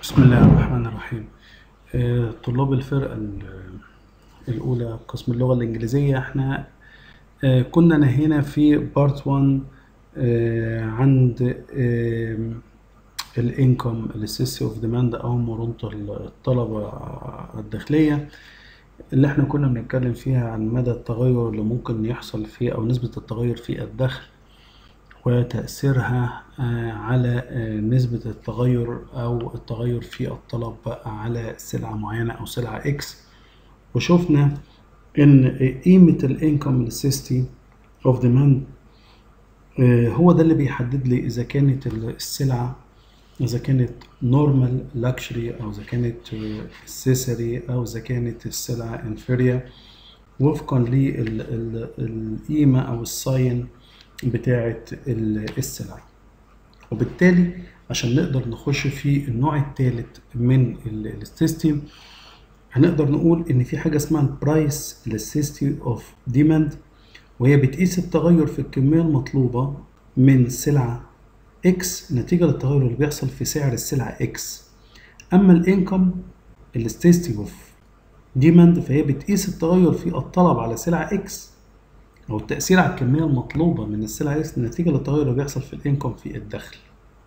بسم الله الرحمن الرحيم آه، طلاب الفرقة ال- الأولى قسم اللغة الإنجليزية احنا آه، كنا نهينا في بارت 1 آه، عند الانكم الاستيسي اوف ديماند أو مرونة الطلبة الداخلية اللي احنا كنا بنتكلم فيها عن مدى التغير اللي ممكن يحصل فيه أو نسبة التغير في الدخل وتأثيرها آه، على آه، نسبة التغير أو التغير في الطلب على سلعة معينة أو سلعة إكس وشفنا إن قيمة الانكم الاستيستي اوف ديماند هو ده اللي بيحدد لي إذا كانت السلعة إذا كانت نورمال لاكشري أو إذا كانت سيسري أو إذا كانت السلعة انفيريا وفقا للقيمة أو الساين بتاعة السلع وبالتالي عشان نقدر نخش في النوع الثالث من السيستم هنقدر نقول ان في حاجه اسمها البرايس elasticity اوف ديماند وهي بتقيس التغير في الكميه المطلوبه من سلعه اكس نتيجه للتغير اللي بيحصل في سعر السلعه اكس اما الانكم elasticity اوف ديماند فهي بتقيس التغير في الطلب على سلعه اكس او التاثير على الكميه المطلوبه من السلعه اكس نتيجه للتغير اللي بيحصل في الانكم في الدخل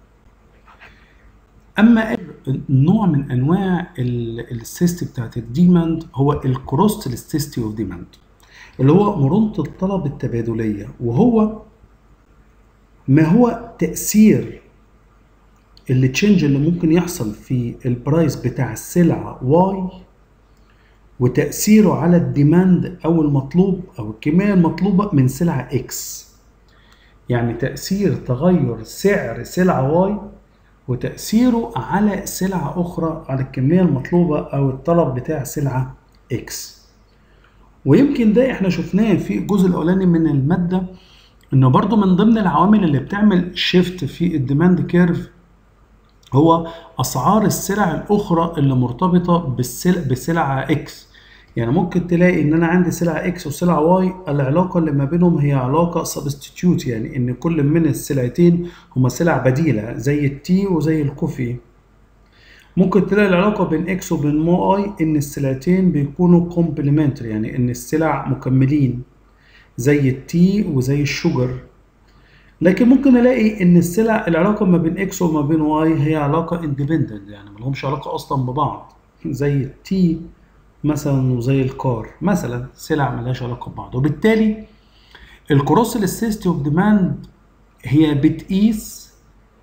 اما نوع من انواع السيستي بتاعت الديماند هو الكروس السيستي اوف ديماند اللي هو مرونه الطلب التبادليه وهو ما هو تاثير اللي تشينج اللي ممكن يحصل في البرايس بتاع السلعه واي وتاثيره على الديماند او المطلوب او الكميه المطلوبه من سلعه اكس يعني تاثير تغير سعر سلعه واي وتأثيره على سلعة أخرى على الكمية المطلوبة أو الطلب بتاع سلعة X ويمكن ده احنا شفناه في الجزء الأولاني من المادة إنه برضو من ضمن العوامل اللي بتعمل شيفت في الديماند كيرف هو أسعار السلع الأخرى اللي مرتبطة بالسلع بسلعة X يعني ممكن تلاقي ان انا عندي سلعه اكس وسلعه واي العلاقه اللي ما بينهم هي علاقه سبستيتيوت يعني ان كل من السلعتين هما سلع بديله زي التي وزي الكوفي ممكن تلاقي العلاقه بين اكس وبين واي ان السلعتين بيكونوا كومبلمنتري يعني ان السلع مكملين زي التي وزي الشوجر لكن ممكن الاقي ان السلع العلاقه ما بين اكس وما بين واي هي علاقه اندبندنت يعني ملهمش علاقه اصلا ببعض زي التي مثلا وزي الكار مثلا سلع ملهاش علاقه ببعض وبالتالي الكروس elasticity اوف ديماند هي بتقيس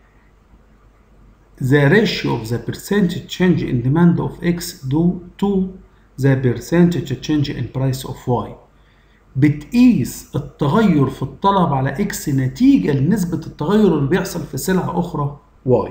the ratio of the percentage change in demand of x due to the percentage change in price of y بتقيس التغير في الطلب على x نتيجة لنسبة التغير اللي بيحصل في سلعة أخرى y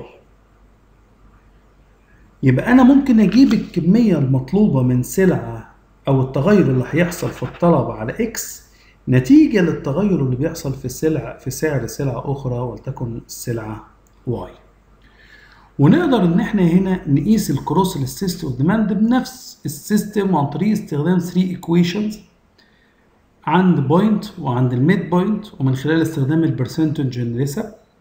يبقى أنا ممكن أجيب الكمية المطلوبة من سلعة أو التغير اللي هيحصل في الطلب على X نتيجة للتغير اللي بيحصل في سلع في سعر سلعة أخرى ولتكن السلعة Y. ونقدر إن إحنا هنا نقيس الكروس elasticity اوف ديماند بنفس السيستم عن طريق استخدام 3 ايكويشنز عند بوينت وعند الميد بوينت ومن خلال استخدام البرسنتج نسب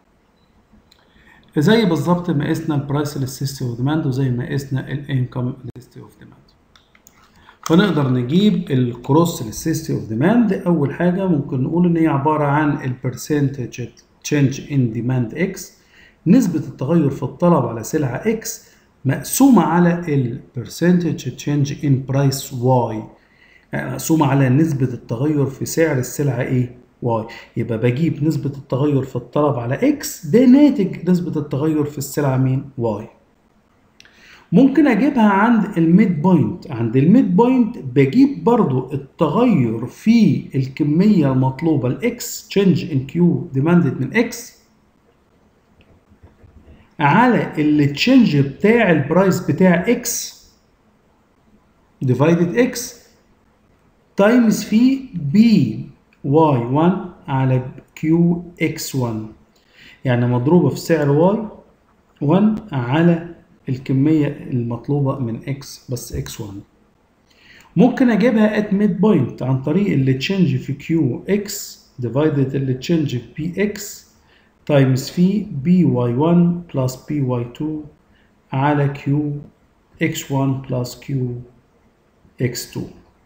زي بالظبط ما قسنا البرايس elasticity اوف ديماند وزي ما قسنا الانكم elasticity اوف ديماند فنقدر نجيب الكروس elasticity اوف ديماند اول حاجه ممكن نقول ان هي عباره عن البرسنتج تشينج ان ديماند اكس نسبه التغير في الطلب على سلعه اكس مقسومه على البرسنتج تشينج ان برايس واي مقسومه على نسبه التغير في سعر السلعه ايه واي يبقى بجيب نسبة التغير في الطلب على اكس ده ناتج نسبة التغير في السلعة مين واي ممكن اجيبها عند الميد بوينت عند الميد بوينت بجيب برضو التغير في الكمية المطلوبة الاكس تشينج ان كيو ديماندد من اكس على التشينج بتاع البرايس بتاع اكس ديفايدد اكس تايمز في بي y1 على qx1 يعني مضروبة في سعر y1 على الكمية المطلوبة من x بس x1 ممكن اجيبها at mid point عن طريق اللي تشنج في qx divided اللي تشنج في px times في by1 plus by2 على كيو x1 بلس كيو x2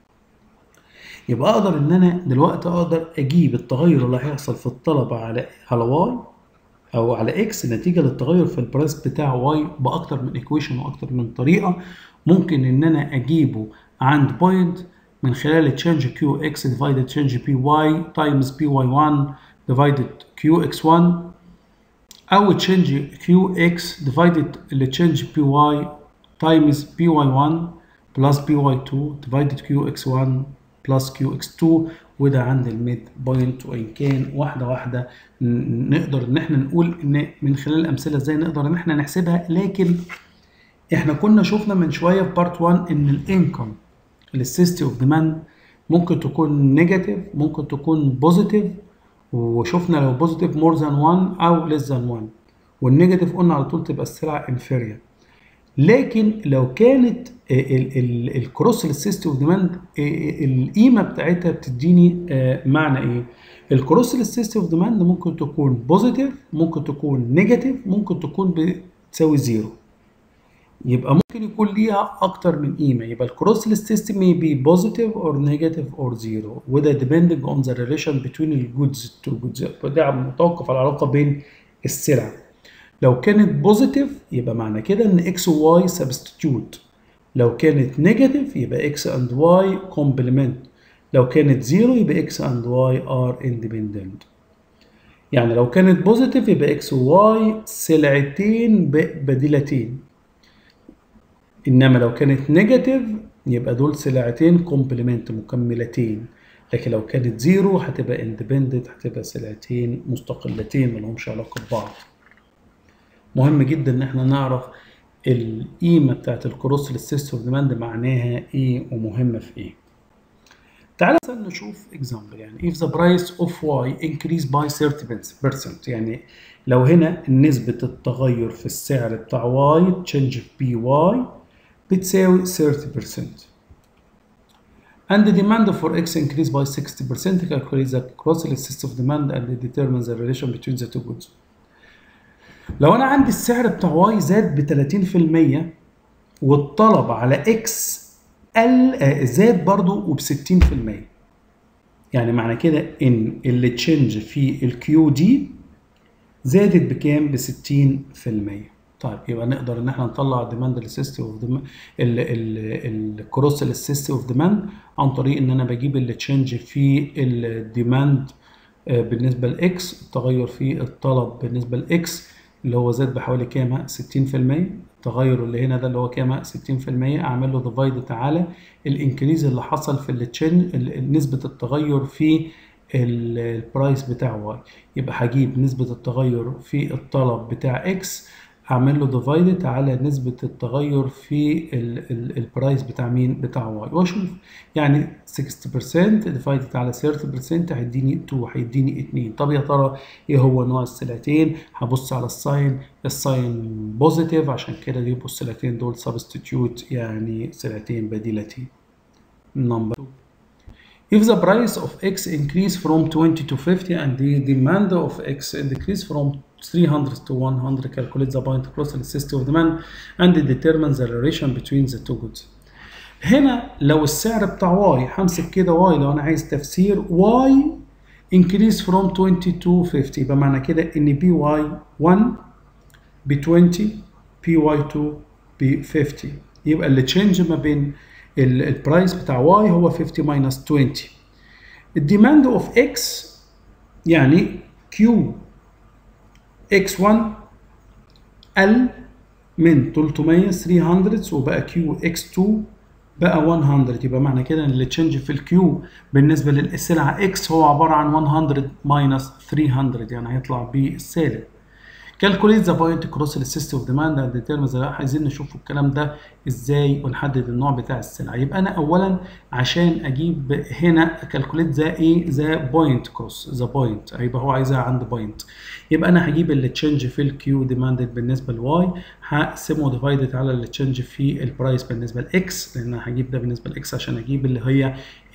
يبقى اقدر ان انا دلوقتي اقدر اجيب التغير اللي هيحصل في الطلب على على y او على x نتيجه للتغير في البرايس بتاع y باكتر من ايكويشن واكتر من طريقه ممكن ان انا اجيبه عند بوينت من خلال تشينج كيو اكس ديفايدد تشينج بي واي تايمز بي واي 1 ديفايدد كيو اكس 1 او تشينج كيو اكس ديفايدد التشينج بي واي تايمز بي واي 1 بلس بي واي 2 ديفايدد كيو اكس 1 بلس كيو اكس 2 وده عند الميد بوينت وان كان واحده واحده نقدر ان احنا نقول ان من خلال الامثله ازاي نقدر ان احنا نحسبها لكن احنا كنا شفنا من شويه في بارت 1 ان الانكم الاستيستي اوف ديماند ممكن تكون نيجاتيف ممكن تكون بوزيتيف وشفنا لو بوزيتيف مور ذان 1 او ليس ذان 1 والنيجاتيف قلنا على طول تبقى السلعه انفيريور لكن لو كانت الكروس الاستيستي اوف ديماند القيمه بتاعتها بتديني معنى ايه الكروس الاستيستي اوف ديماند ممكن تكون بوزيتيف ممكن تكون نيجاتيف ممكن تكون بتساوي زيرو يبقى ممكن يكون ليها اكتر من قيمه يبقى الكروس elasticity may be positive or negative or zero وده depending on the relation between the goods to goods ده متوقف على العلاقه بين السلع لو كانت بوزيتيف يبقى معنى كده ان x و y substitute لو كانت نيجاتيف يبقى x and y complement لو كانت زيرو يبقى x and y are independent يعني لو كانت بوزيتيف يبقى x و y سلعتين بديلتين انما لو كانت نيجاتيف يبقى دول سلعتين كومبلمنت مكملتين لكن لو كانت زيرو هتبقى اندبندنت هتبقى سلعتين مستقلتين ملهمش علاقه ببعض مهم جدا ان احنا نعرف القيمه بتاعت الكروس للسيستم اوف ديماند معناها ايه ومهمه في ايه تعالى مثلا نشوف اكزامبل يعني if the price of y increase by 30% يعني لو هنا نسبة التغير في السعر بتاع y change في by بتساوي 30% and the demand for x increase by 60% calculate the cross elasticity of demand and determine the relation between the two goods لو انا عندي السعر بتاع y زاد ب 30% والطلب على x قل زاد برضو وب 60% يعني معنى كده ان اللي تشينج في الكيو دي زادت بكام ب 60% طيب يبقى نقدر ان احنا نطلع الديماند السيستم اوف الكروس السيستم اوف ديماند عن طريق ان انا بجيب اللي تشينج في الديماند بالنسبه لاكس التغير في الطلب بالنسبه لاكس اللي هو زاد بحوالي كام 60% التغير اللي هنا ده اللي هو كام 60% اعمل له ديفايد على الانكريز اللي حصل في التشين نسبه التغير في البرايس بتاع واي يبقى هجيب نسبه التغير في الطلب بتاع اكس اعمل له ديفايدد على نسبه التغير في البرايس بتاع مين بتاع واي واشوف يعني 60% ديفايدد على 30% هيديني 2 هيديني 2 طب يا ترى ايه هو نوع السلعتين هبص على الساين الساين بوزيتيف عشان كده يبقوا السلعتين دول سبستيتيوت يعني سلعتين بديلتين نمبر 2 If the price of X increase from 20 to 50 and the demand of X decrease from 300 to 100, calculate the point across the system of demand and determine the relation between the two goods. هنا لو السعر بتاع Y همسك كده Y لو أنا عايز تفسير Y increase from 20 to 50 يبقى معنى كده إن BY1 ب 20 BY2 ب 50 يبقى اللي تشينج ما بين البرايس بتاع y هو 50 ماينس 20 الديماند اوف x يعني q x1 قل من 300 300 وبقى q x2 بقى 100 يبقى معنى كده ان التشنج في الكيو بالنسبه للسلعه x هو عباره عن 100 ماينس 300 يعني هيطلع بالسالب calculate the point cross the system of demand and determine the عايزين نشوف الكلام ده ازاي ونحدد النوع بتاع السلعه يبقى انا اولا عشان اجيب هنا calculate ذا ايه ذا بوينت كروس ذا بوينت هيبقى هو عايزها عند بوينت يبقى انا هجيب اللي تشينج في الكيو ديماندد بالنسبه لواي هقسمه ديفايدد على اللي تشينج في البرايس بالنسبه لاكس لان انا هجيب ده بالنسبه لاكس عشان اجيب اللي هي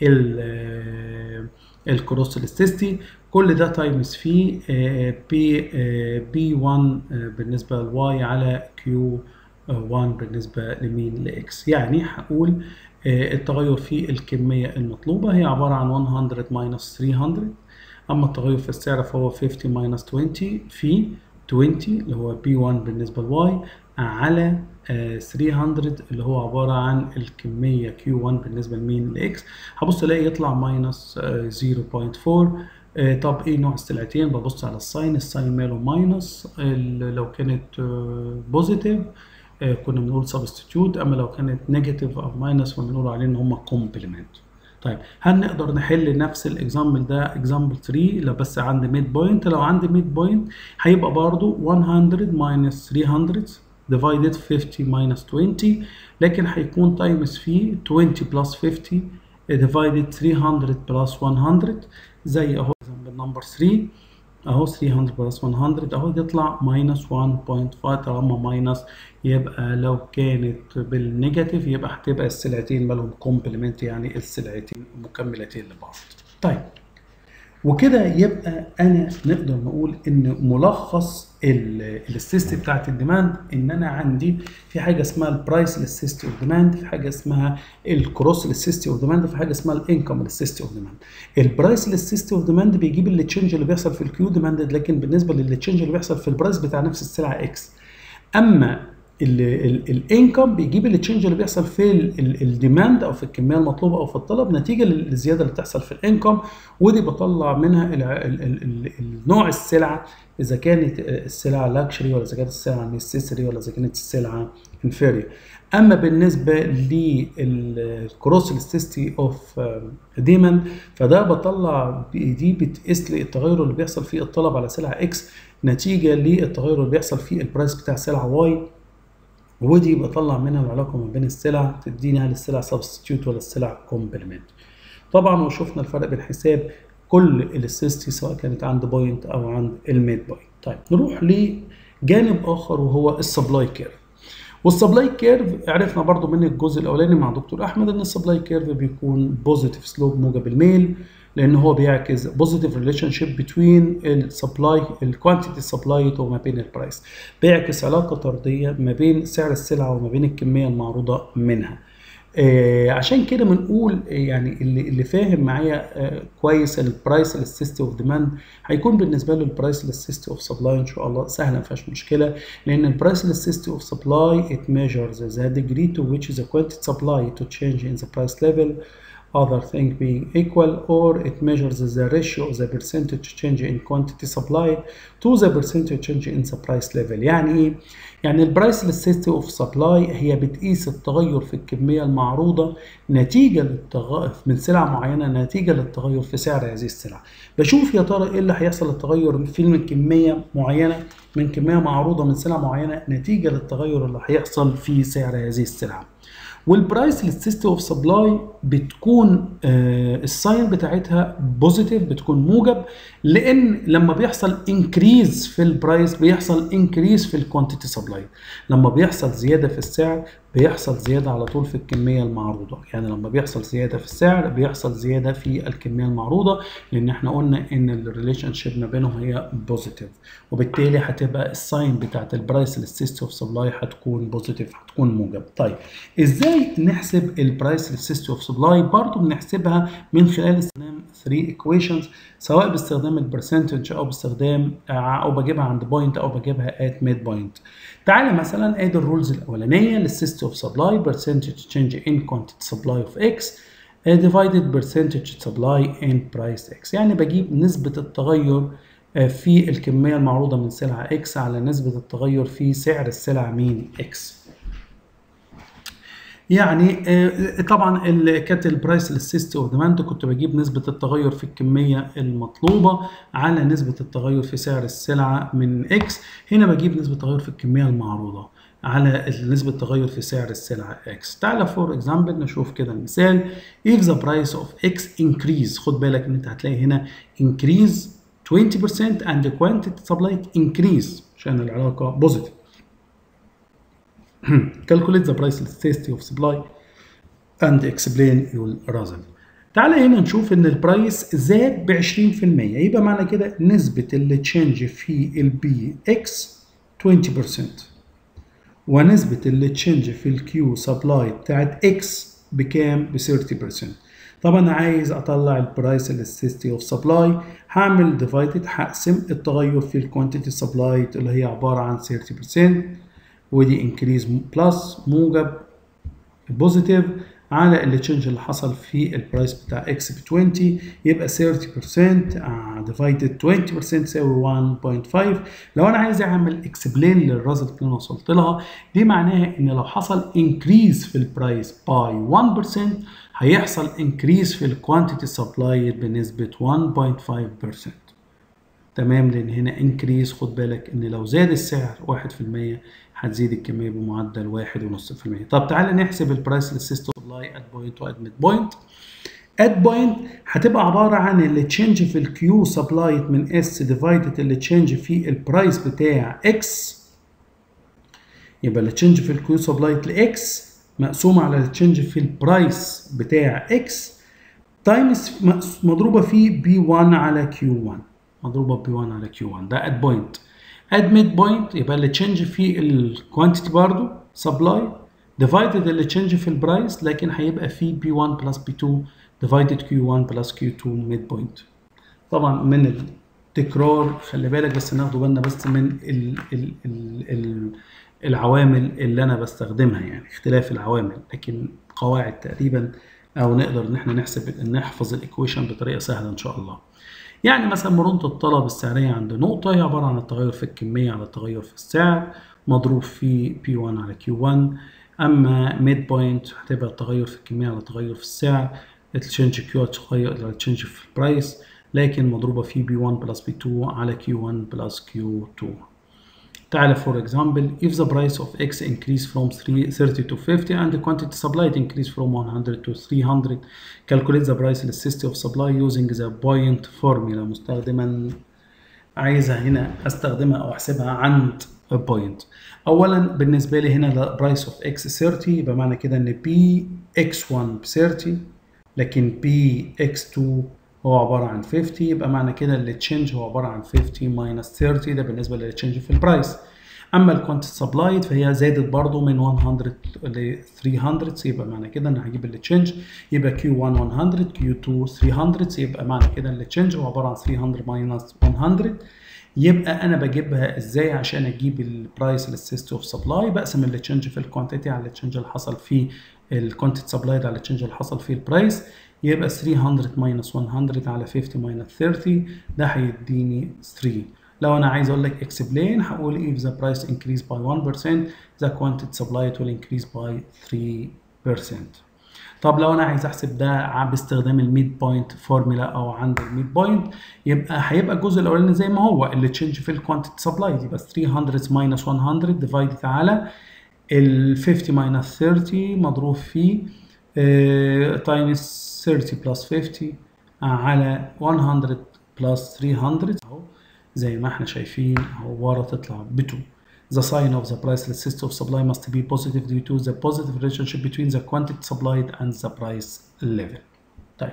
الكروس الاستيستي كل ده تايمز في بي بي 1 بالنسبه لواي على كيو 1 بالنسبة لمين لإكس يعني هقول التغير في الكمية المطلوبة هي عبارة عن 100 minus 300 أما التغير في السعر فهو 50 minus 20 في 20 اللي هو B1 بالنسبة لواي على 300 اللي هو عبارة عن الكمية Q1 بالنسبة لمين لإكس هبص ألاقي يطلع ماينس 0.4 طب ايه نوع السلعتين ببص على الساين الساين ماله ماينس لو كانت بوزيتيف كنا بنقول سبستيتيوت اما لو كانت نيجاتيف او ماينس فبنقول عليه ان هم كومبلمنت طيب هل نقدر نحل نفس الاكزامبل ده اكزامبل 3 لو بس عندي ميد بوينت لو عندي ميد بوينت هيبقى برضو 100 ماينس 300 divided 50 minus 20 لكن هيكون تايمز فيه 20 plus 50 divided 300 plus 100 زي اهو نمبر 3 اهو 300 بلس 100 اهو يطلع ماينس 1.5 طالما ماينس يبقى لو كانت بالنيجاتيف يبقى هتبقى السلعتين مالهم كومبلمنت يعني السلعتين مكملتين لبعض طيب وكده يبقى انا نقدر نقول ان ملخص السيستم بتاعت الديماند ان انا عندي في حاجه اسمها البرايس للسيستم اوف ديماند في حاجه اسمها الكروس للسيستم اوف ديماند في حاجه اسمها الانكم للسيستم اوف ديماند البرايس للسيستم اوف ديماند بيجيب التشنج اللي بيحصل في الكيو ديماند لكن بالنسبه للتشنج اللي بيحصل في البرايس بتاع نفس السلعه اكس اما الانكم بيجيب التشنج اللي بيحصل في الديماند او في الكميه المطلوبه او في الطلب نتيجه للزياده اللي بتحصل في الانكم ودي بطلع منها نوع السلعه اذا كانت السلعه لاكشري ولا اذا كانت السلعه نيسيسري ولا اذا كانت السلعه انفيريور اما بالنسبه للكروس الاستيستي اوف ديماند فده بطلع دي بتقيس لي التغير اللي بيحصل في الطلب على سلعه اكس نتيجه للتغير اللي بيحصل في البرايس بتاع سلعه واي ودي بطلع منها العلاقه ما بين السلع تديني هل السلع سبستيوت ولا السلع كومبلمنت طبعا وشفنا الفرق بين حساب كل السيستي سواء كانت عند بوينت او عند الميد بوينت طيب نروح لجانب اخر وهو السبلاي كيرف والسبلاي كيرف عرفنا برضو من الجزء الاولاني مع دكتور احمد ان السبلاي كيرف بيكون بوزيتيف سلوب موجب الميل لان هو بيعكس بوزيتيف ريليشن شيب بتوين السبلاي الكوانتيتي سبلاي وما بين البرايس بيعكس علاقه طرديه ما بين سعر السلعه وما بين الكميه المعروضه منها آه عشان كده بنقول يعني اللي اللي فاهم معايا آه كويس البرايس السيستي اوف ديماند هيكون بالنسبه له البرايس السيستي اوف سبلاي ان شاء الله سهله ما فيهاش مشكله لان البرايس السيستي اوف سبلاي it measures the degree to which the quantity supply to change in the price level other thing being equal or it measures the ratio of the percentage change in quantity supplied to the percentage change in the price level يعني ايه يعني البرايس للسيستي اوف سبلاي هي بتقيس التغير في الكميه المعروضه نتيجه للتغ... من سلعه معينه نتيجه للتغير في سعر هذه السلعه بشوف يا ترى ايه اللي هيحصل التغير في من كميه معينه من كميه معروضه من سلعه معينه نتيجه للتغير اللي هيحصل في سعر هذه السلعه والبرايس للسيستم اوف سبلاي بتكون آه الساين بتاعتها بوزيتيف بتكون موجب لان لما بيحصل انكريز في البرايس بيحصل انكريز في الكوانتيتي سبلاي لما بيحصل زياده في السعر بيحصل زياده على طول في الكميه المعروضه يعني لما بيحصل زياده في السعر بيحصل زياده في الكميه المعروضه لان احنا قلنا ان الريليشن شيب ما بينهم هي بوزيتيف وبالتالي هتبقى الساين بتاعت البرايس للسيستم اوف سبلاي هتكون بوزيتيف هتكون موجب طيب ازاي نحسب البرايس للسيستم اوف سبلاي برضه بنحسبها من خلال استخدام 3 ايكويشنز سواء باستخدام البرسنتج او باستخدام او بجيبها عند بوينت او بجيبها ات ميد بوينت تعالى مثلا ادي الرولز الاولانيه للسيستم اوف سبلاي percentage change in quantity supply of x divided percentage supply in price x يعني بجيب نسبة التغير في الكمية المعروضة من سلعة x على نسبة التغير في سعر السلعة مين x يعني طبعا كانت البرايس للسيستي اوف ديماند كنت بجيب نسبة التغير في الكمية المطلوبة على نسبة التغير في سعر السلعة من اكس هنا بجيب نسبة التغير في الكمية المعروضة على نسبة التغير في سعر السلعة X. تعالى فور اكزامبل نشوف كده المثال if the price of X increase خد بالك ان انت هتلاقي هنا increase 20% and the quantity supplied increase عشان العلاقة positive. calculate the price elasticity of supply and explain your reason. تعالى هنا نشوف ان البرايس زاد ب 20% يبقى معنى كده نسبة اللي تشينج في البي اكس 20% ونسبة اللي تشنج في الكيو سبلاي بتاعت اكس بكام؟ ب 30% طب انا عايز اطلع البرايس elasticity اوف سبلاي هعمل ديفايدد هقسم التغير في الكوانتيتي سبلاي اللي هي عبارة عن 30% ودي انكريز بلس موجب بوزيتيف على اللي تشنج اللي حصل في البرايس بتاع اكس ب 20 يبقى 30% ديفايدد 20% تساوي 1.5 لو انا عايز اعمل اكسبلين للريزلت اللي انا وصلت لها دي معناها ان لو حصل انكريز في البرايس باي 1% هيحصل انكريز في الكوانتيتي سبلاي بنسبه 1.5% تمام لان هنا انكريز خد بالك ان لو زاد السعر 1% هتزيد الكميه بمعدل 1.5% طب تعالى نحسب البرايس للسيستم سبلاي ات بوينت وات ميد بوينت ات بوينت هتبقى عباره عن اللي تشينج في الكيو سبلايت من اس ديفايدد اللي تشينج في البرايس بتاع اكس يبقى اللي تشينج في الكيو سبلايت لاكس مقسومه على اللي تشينج في البرايس بتاع اكس تايمز مضروبه في بي 1 على كيو 1 مضروبه بي 1 على كيو 1 ده ات بوينت ات ميد بوينت يبقى اللي تشينج في الكوانتيتي برضو سبلاي ديفايدد اللي تشينج في البرايس لكن هيبقى في بي 1 بلس بي 2 ديفايدد كيو 1 بلس كيو 2 ميد بوينت طبعا من التكرار خلي بالك بس ناخدوا بالنا بس من ال ال ال ال العوامل اللي انا بستخدمها يعني اختلاف العوامل لكن قواعد تقريبا او نقدر ان احنا نحسب نحفظ الايكويشن بطريقه سهله ان شاء الله يعني مثلا مرونة الطلب السعرية عند نقطة هي عبارة عن التغير في الكمية على التغير في السعر مضروب في P1 على Q1 أما ميد بوينت هتبقى التغير في الكمية على التغير في السعر التشنج Q هتغير على التشنج في البرايس لكن مضروبة في B1 بلس B2 على Q1 بلس Q2 تعالى for example if the price of X increase from 30 to 50 and the quantity supplied increase from 100 to 300 calculate the price elasticity of supply using the point formula مستخدما عايزها هنا استخدمها او احسبها عند point اولا بالنسبه لي هنا price of X 30 يبقى معنى كده ان P X1 ب 30 لكن P X2 هو عبارة عن 50 يبقى معنى كده اللي تشينج هو عبارة عن 50 ماينس 30 ده بالنسبة للي تشينج في البرايس اما الكوانتيتي سبلايد فهي زادت برضو من 100 ل 300 يبقى معنى كده ان هجيب اللي تشينج يبقى كيو 1 100 كيو 2 300 يبقى معنى كده اللي تشينج هو عبارة عن 300 ماينس 100 يبقى انا بجيبها ازاي عشان اجيب البرايس للسيستم اوف سبلاي بقسم اللي تشينج في الكوانتيتي على التشينج اللي حصل في الكوانتيتي سبلايد على التشينج اللي حصل في البرايس يبقى 300 minus 100 على 50 minus 30 ده هيديني 3 لو انا عايز اقول لك explain هقول if the price increase by 1% the quantity supplied will increase by 3% طب لو انا عايز احسب ده باستخدام الميد بوينت فورمولا او عند الميد بوينت يبقى هيبقى الجزء الاولاني زي ما هو اللي تشينج في الكوانتيتي سبلايد يبقى 300 minus 100 ديفايدد على ال 50 minus 30 مضروب في تايمز 30 بلس 50 على 100 بلس 300 اهو زي ما احنا شايفين اهو ورا تطلع ب 2 The sign of the priceless system of supply must be positive due to the positive relationship between the quantity supplied and the price level. طيب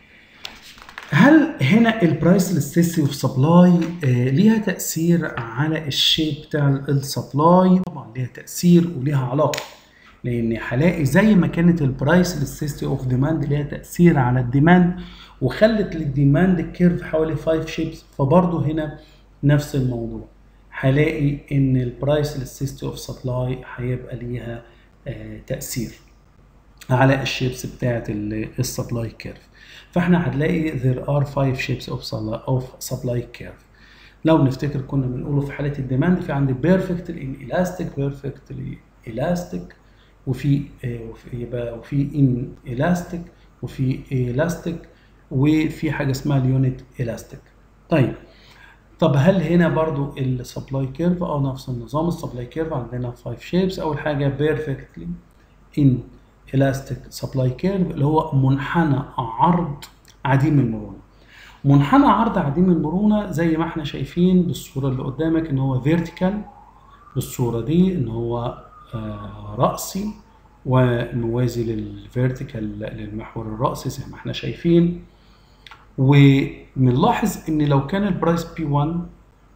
هل هنا البرايسلس سيستم اوف سبلاي ليها تاثير على الشيب بتاع السبلاي؟ طبعا ليها تاثير وليها علاقه لان هلاقي زي ما كانت البرايس للسيستم اوف ديماند ليها تاثير على الديماند وخلت للديماند كيرف حوالي 5 شيبس فبرضه هنا نفس الموضوع هلاقي ان البرايس للسيستم اوف سبلاي هيبقى ليها آه تاثير على الشيبس بتاعت السبلاي كيرف فاحنا هنلاقي there are 5 shapes of of supply curve لو نفتكر كنا بنقوله في حاله الديماند في عندي perfectly inelastic perfectly elastic وفي يبقى وفي ان الاستيك وفي الاستيك وفي حاجه اسمها اليونت الاستيك طيب طب هل هنا برضو السبلاي كيرف او نفس النظام السبلاي كيرف عندنا 5 شيبس اول حاجه بيرفكتلي ان الاستيك سبلاي كيرف اللي هو منحنى عرض عديم المرونه منحنى عرض عديم المرونه زي ما احنا شايفين بالصوره اللي قدامك ان هو فيرتيكال بالصوره دي ان هو رأسي وموازي للفيرتيكال للمحور الرأسي زي ما احنا شايفين وبنلاحظ ان لو كان البرايس بي 1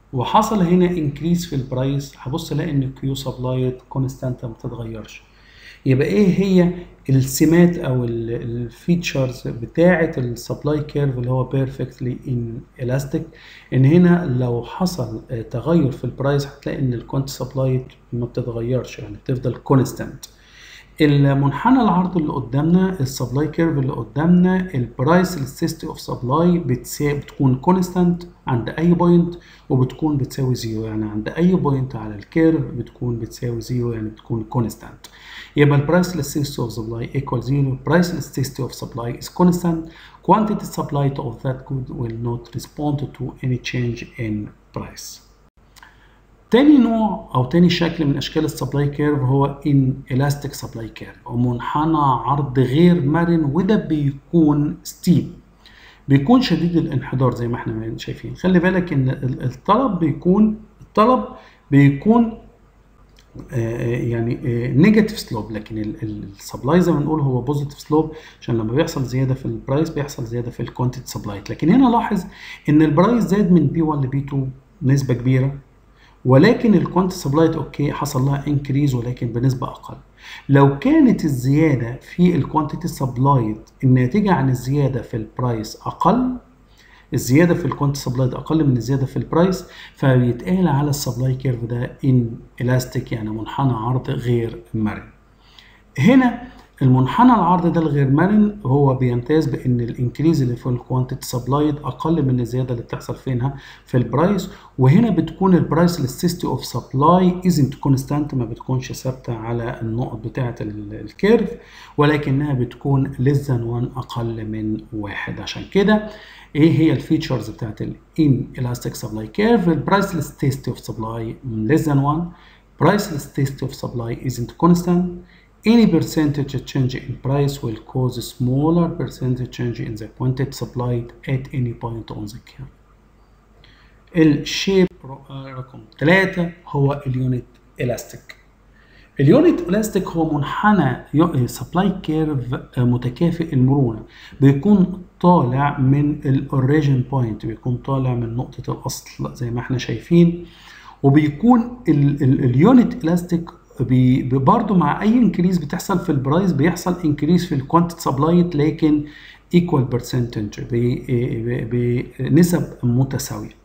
وحصل هنا انكريس في البرايس هبص الاقي ان الكيو سبلايد كونستانت ما بتتغيرش يبقى ايه هي السمات او الفيتشرز بتاعه السبلاي كيرف اللي هو بيرفكتلي ان الاستيك ان هنا لو حصل تغير في البرايس هتلاقي ان الكونت سبلاي ما بتتغيرش يعني بتفضل كونستانت المنحنى العرض اللي قدامنا السبلاي كيرف اللي قدامنا البرايس السيستي اوف سبلاي بتكون كونستانت عند اي بوينت وبتكون بتساوي زيرو يعني عند اي بوينت على الكيرف بتكون بتساوي زيرو يعني بتكون كونستانت يبقى البرايس elasticity of supply equal zero price elasticity of supply is constant quantity supplied of that good will not respond to any change in price تاني نوع او تاني شكل من اشكال السبلاي كيرف هو ان الاستيك سبلاي كيرف او منحنى عرض غير مرن وده بيكون ستيب بيكون شديد الانحدار زي ما احنا شايفين خلي بالك ان الطلب بيكون الطلب بيكون يعني نيجاتيف سلوب لكن السبلاي زي ما بنقول هو بوزيتيف سلوب عشان لما بيحصل زياده في البرايس بيحصل زياده في الكوانتيتي سبلاي لكن هنا لاحظ ان البرايس زاد من بي 1 لبي 2 نسبه كبيره ولكن الكوانت سبلايت اوكي حصل لها انكريز ولكن بنسبه اقل لو كانت الزياده في الكوانتيتي سبلايت الناتجه عن الزياده في البرايس اقل الزياده في الكوانت سبلايت اقل من الزياده في البرايس فبيتقال على السبلاي كيرف ده ان الاستيك يعني منحنى عرض غير مرن هنا المنحنى العرض ده الغير مرن هو بيمتاز بان الانكريز اللي في الكوانتيتي سبلايد اقل من الزياده اللي بتحصل فينها في البرايس وهنا بتكون البرايس للسيستي اوف سبلاي ازنت كونستانت ما بتكونش ثابته على النقط بتاعه الكيرف ولكنها بتكون less than 1 اقل من واحد عشان كده ايه هي الفيتشرز بتاعت الان elastic supply curve البرايس elasticity of supply less than 1 price elasticity of supply isn't constant any percentage change in price will cause a smaller percentage change in the quantity supplied at any point on the curve. الشيب رقم 3 هو اليونت الاستيك. اليونت الاستيك هو منحنى سبلاي كيرف متكافئ المرونه بيكون طالع من الاوريجن بوينت بيكون طالع من نقطه الاصل زي ما احنا شايفين وبيكون اليونت الاستيك برضه مع اي انكريز بتحصل في البرايس بيحصل انكريز في الكوانتيتي سبلايت لكن ايكوال برسنتج بنسب متساويه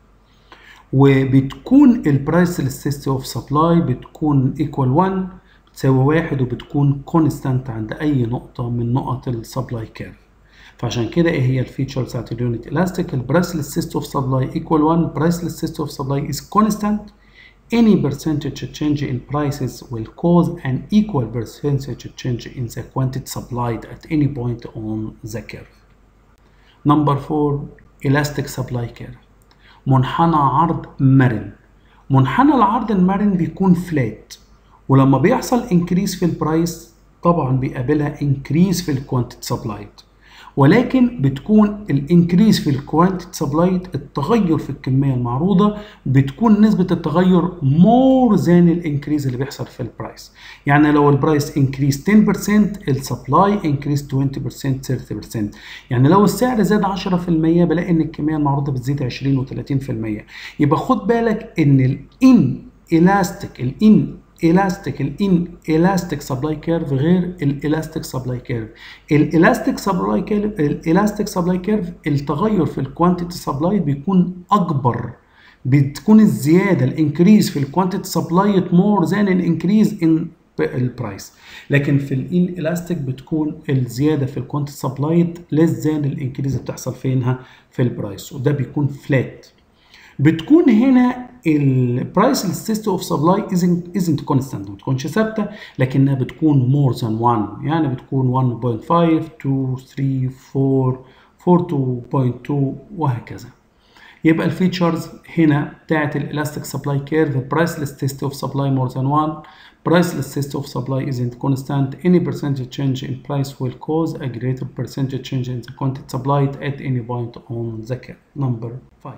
وبتكون البرايس elasticity اوف سبلاي بتكون ايكوال 1 بتساوي واحد وبتكون كونستانت عند اي نقطه من نقط السبلاي كيرف فعشان كده ايه هي الفيتشر بتاعت اليونت الاستيك البرايس elasticity اوف سبلاي ايكوال 1 برايس elasticity اوف سبلاي از كونستانت any percentage change in prices will cause an equal percentage change in the quantity supplied at any point on the curve. Number four, elastic supply curve. منحنى عرض مرن. منحنى العرض المرن بيكون فلات ولما بيحصل انكريز في البرايس طبعا بيقابلها انكريز في الكوانتيتي سبلايد ولكن بتكون الانكريز في الكوانتيتي سبلايد التغير في الكميه المعروضه بتكون نسبه التغير مور ذان الانكريز اللي بيحصل في البرايس يعني لو البرايس انكريز 10% السبلاي انكريز 20% 30% يعني لو السعر زاد 10% بلاقي ان الكميه المعروضه بتزيد 20 و30% يبقى خد بالك ان الان الاستيك الان الاستيك الان الاستيك سبلاي كيرف غير الالاستيك سبلاي كيرف الالاستيك سبلاي كيرف الالاستيك سبلاي كيرف التغير في الكوانتيتي سبلاي بيكون اكبر بتكون الزياده الانكريز في الكوانتيتي سبلاي مور ذان الانكريز ان البرايس لكن في الان الاستيك بتكون الزياده في الكوانتيتي سبلاي ليس ذان الانكريز اللي بتحصل فينها في البرايس وده بيكون فلات بتكون هنا البرايس elasticity اوف سبلاي isn't isn't constant ما بتكونش ثابته لكنها بتكون more than 1 يعني بتكون 1.5 2 3 4 4 2.2 وهكذا يبقى الفيتشرز هنا بتاعت الالاستيك سبلاي كيرف برايس elasticity اوف سبلاي more than 1 price elasticity of supply isn't constant any percentage change in price will cause a greater percentage change in the quantity supplied at any point on the curve number 5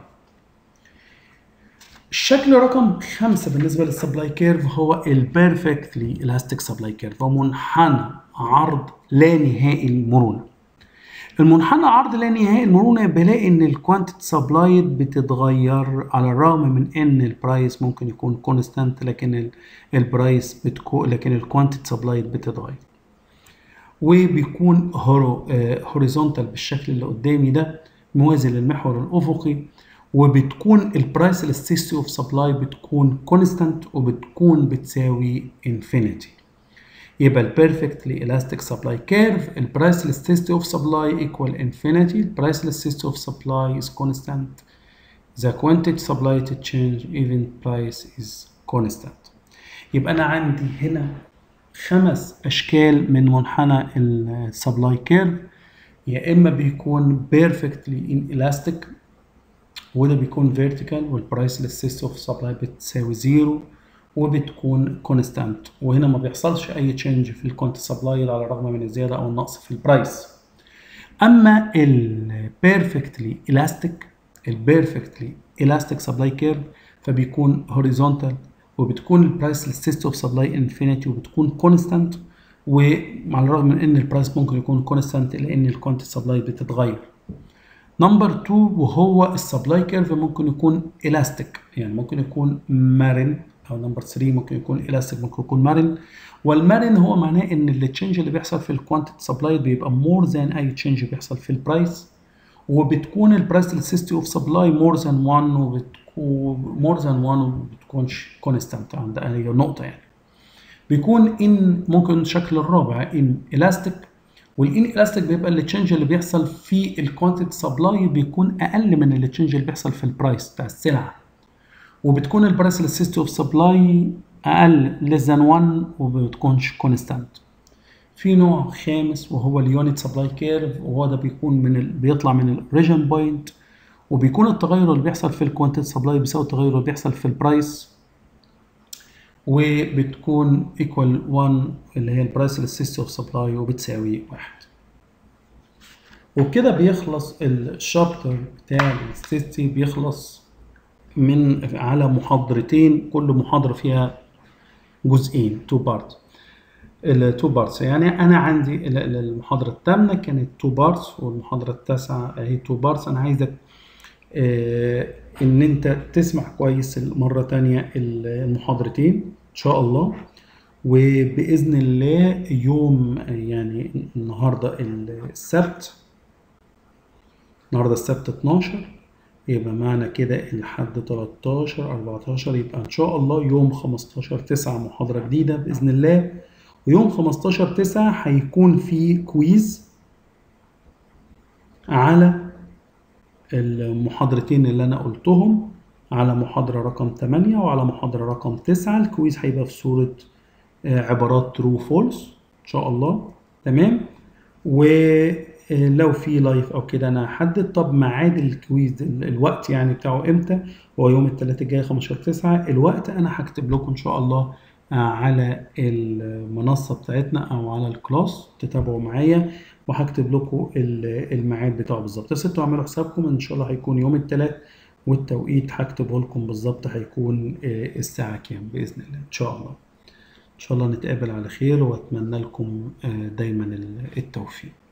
الشكل رقم خمسة بالنسبة للسبلاي كيرف هو البيرفكتلي elastic سبلاي كيرف هو منحنى عرض لا نهائي المرونة المنحنى عرض لا نهائي المرونة بلاقي ان الكوانتيتي سبلايد بتتغير على الرغم من ان البرايس ممكن يكون كونستانت لكن البرايس بتكون لكن الكوانتيتي سبلايد بتتغير وبيكون هوريزونتال بالشكل اللي قدامي ده موازي للمحور الافقي وبتكون البرايس elasticity اوف سبلاي بتكون كونستانت وبتكون بتساوي انفينيتي يبقى البيرفكتلي elastic supply curve البرايس elasticity of supply equal infinity البرايس elasticity of supply is constant the quantity supply to change even price is constant يبقى انا عندي هنا خمس اشكال من منحنى السبلاي كيرف يا اما بيكون perfectly inelastic وده بيكون vertical والبرايس elasticity of supply بتساوي زيرو وبتكون كونستانت وهنا ما بيحصلش اي تشينج في الكونت سبلاي على الرغم من الزياده او النقص في البرايس اما البيرفكتلي الاستيك البيرفكتلي الاستيك سبلاي كيرف فبيكون هوريزونتال وبتكون البرايس للسيست اوف سبلاي انفينيتي وبتكون كونستانت ومع الرغم من ان البرايس ممكن يكون كونستانت لان الكونت سبلاي بتتغير نمبر 2 وهو السبلاي كيرف ممكن يكون الاستيك يعني ممكن يكون مرن او نمبر 3 ممكن يكون الاستيك ممكن يكون مرن والمرن هو معناه ان التشنج اللي بيحصل في الكوانتيتي سبلاي بيبقى مور ذان اي تشنج بيحصل في البرايس وبتكون البرايس للسيستي اوف سبلاي مور ذان 1 وبتكون مور ذان 1 وبتكونش كونستانت عند اي نقطه يعني بيكون ان ممكن الشكل الرابع ان الاستيك والان الاستيك بيبقى التشنج اللي بيحصل في الكوانتيتي سبلاي بيكون اقل من التشنج اللي بيحصل في البرايس بتاع السلعه وبتكون البرايس elasticity اوف سبلاي اقل less than 1 وبتكونش كونستانت في نوع خامس وهو اليونت سبلاي كيرف وهو ده بيكون من ال... بيطلع من الاوريجن بوينت وبيكون التغير اللي بيحصل في الكوانتيتي سبلاي بيساوي التغير اللي بيحصل في البرايس وبتكون equal 1 اللي هي البرايس elasticity اوف سبلاي وبتساوي 1 وبكده بيخلص الشابتر بتاع الاستيستي بيخلص من على محاضرتين كل محاضرة فيها جزئين تو بارت التو بارتس يعني انا عندي المحاضرة الثامنة كانت تو بارتس والمحاضرة التاسعة هي تو بارتس انا عايزك آه ان انت تسمع كويس مرة تانية المحاضرتين ان شاء الله وبإذن الله يوم يعني النهاردة السبت النهاردة السبت 12 يبقى معنى كده لحد 13 14 يبقى ان شاء الله يوم 15 9 محاضرة جديدة بإذن الله ويوم 15 9 هيكون في كويز على المحاضرتين اللي انا قلتهم على محاضرة رقم 8 وعلى محاضرة رقم 9 الكويز هيبقى في صورة عبارات ترو فولس ان شاء الله تمام ولو في لايف او كده انا هحدد طب ميعاد الكويز الوقت يعني بتاعه امتى هو يوم الثلاث الجاي 15 9 الوقت انا هكتب لكم ان شاء الله على المنصه بتاعتنا او على الكلاس تتابعوا معايا وهكتب لكم الميعاد بتاعه بالظبط بس انتوا اعملوا حسابكم ان شاء الله هيكون يوم الثلاث والتوقيت هكتبه لكم بالظبط هيكون الساعه كام باذن الله ان شاء الله ان شاء الله نتقابل على خير واتمنى لكم دايما التوفيق